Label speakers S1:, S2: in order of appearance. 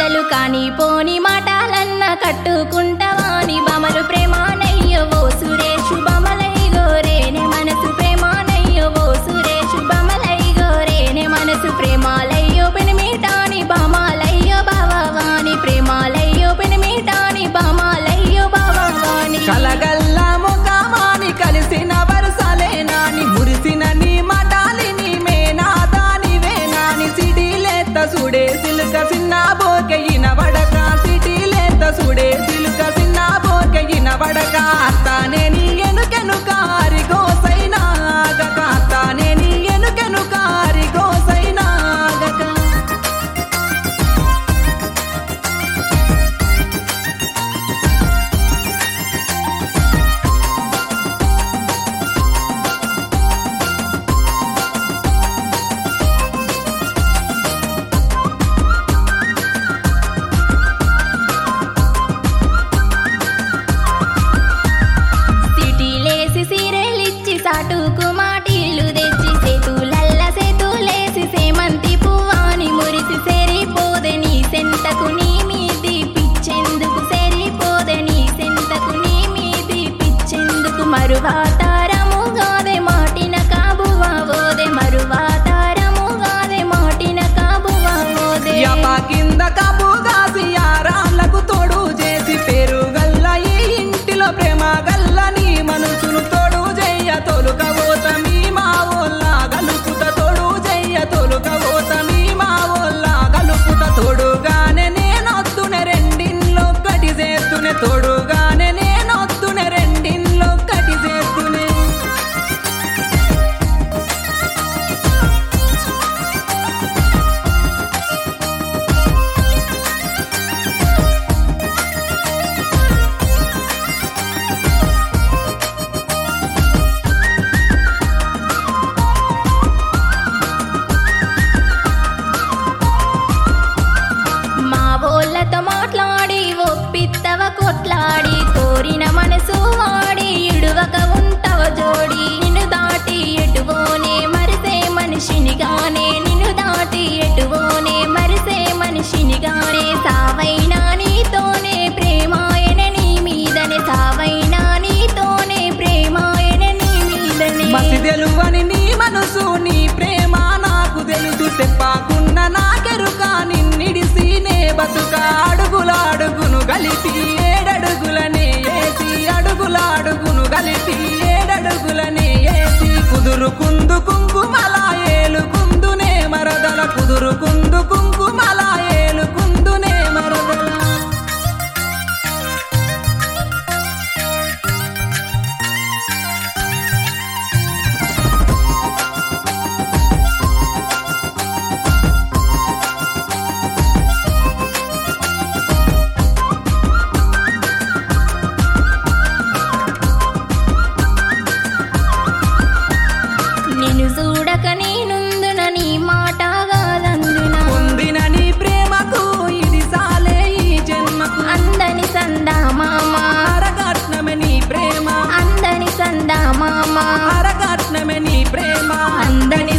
S1: పెద్దలు కాని పోని మాటాలన్న కట్టుకుంటవాని బమలు ప్రేమానయ్యో ఓ సురేషు బమలై గోరేనే మనసు ప్రేమానయ్యో ఓ సురేషు బమలై గోరేనే మనసు ప్రేమాలయ్యో పెనిమిటాని బామాలయ్యో బావాని ప్రేమాలయ్యో పెనిమిటాని బామాలయ్యో బావాని
S2: కలగల్ల ముఖమాని కలిసిన వరుసలేనాని మురిసిన నీ మటాలిని మేనాదాని వేనాని సిటీలేత సుడే సిలుక సిన్న బోకెయిన వడక సిటీలేత సుడే సిలుక సిన్న బోకెయిన వడక అత్తానే నీ ఎనుకెనుక అరిగోసైనా ఆగక అత్తానే నీ ఎనుకెనుక అరిగోసైనా ఆగక
S1: సిటీలేసి సీరెలిచ్చి సాటుకు మాటిల్లు తెచ్చి సేతులల్ల సేతులేసి సేమంతి పువ్వాని మురిసి సెరిపోదే నీ సెంతకు నీ మీది పిచ్చెందుకు సెరిపోదే నీ సెంతకు నీ మీది పిచ్చెందుకు మరువాతారముగాదే మాటిన కాబువా ఓదే మరువాతారముగాదే మాటిన కాబువా ఓదే
S2: యప కింద కబుగాసి యారాళ్ళకు తోడు చేసి పెరుగల్ల ఈ ఇంటిలో ప్రేమ గల్ల నీ మనసును తోడు చెయ్య తొలుకబోత మీ మా ఓళ్ళ గలుపుత తోడు చెయ్య తొలుకబోత మీ మా ఓళ్ళ గలుపుత తోడుగానే నేనొత్తునే రెండిన్లో కటి చేస్తునే తోడుగానే నేనొత్తునే రెండిన్లో కటి చేస్తునే
S1: మా వోళ్ళతో మాట్లాడి ఒప్పిత్తవ కొట్లాడి కోరిన మనసు వాడి ఇడువక ఉంటవ జోడి నిన్ను దాటి ఎటువోనే మరిసే మనిషినిగానే నిన్ను దాటి ఎటువోనే మరిసే మనిషినిగానే సావైనా నీతోనే ప్రేమాయన నీ మీదనే సావైనా నీతోనే ప్రేమాయన నీ మీదనే
S2: మసి తెలువని నీ మనసు నీ ప్రేమ నాకు తెలుసు చెప్పాకున్న నాకెరుక నిన్నిడిసి నే బతుక అడుగుల అడుగును గలిపి ఏడడుగులనే ఏసి అడుగుల అడుగును గలిపి ఏడడుగులనే ఏసి కుదురు కుందు కుంకుమల ఏలు కుందునే మరదల కుదురు కుందు కుంకుమల ఏలు కుందునే మరదల
S1: నిన్ను చూడక నేనుందున నీ మాట కాదందున
S2: పొందిన నీ ప్రేమకు ఇది సాలే ఈ జన్మకు
S1: అందని సందా మామ
S2: అరగట్నమే నీ ప్రేమ
S1: అందని సందా మామ
S2: అరగట్నమే నీ ప్రేమ
S1: అందని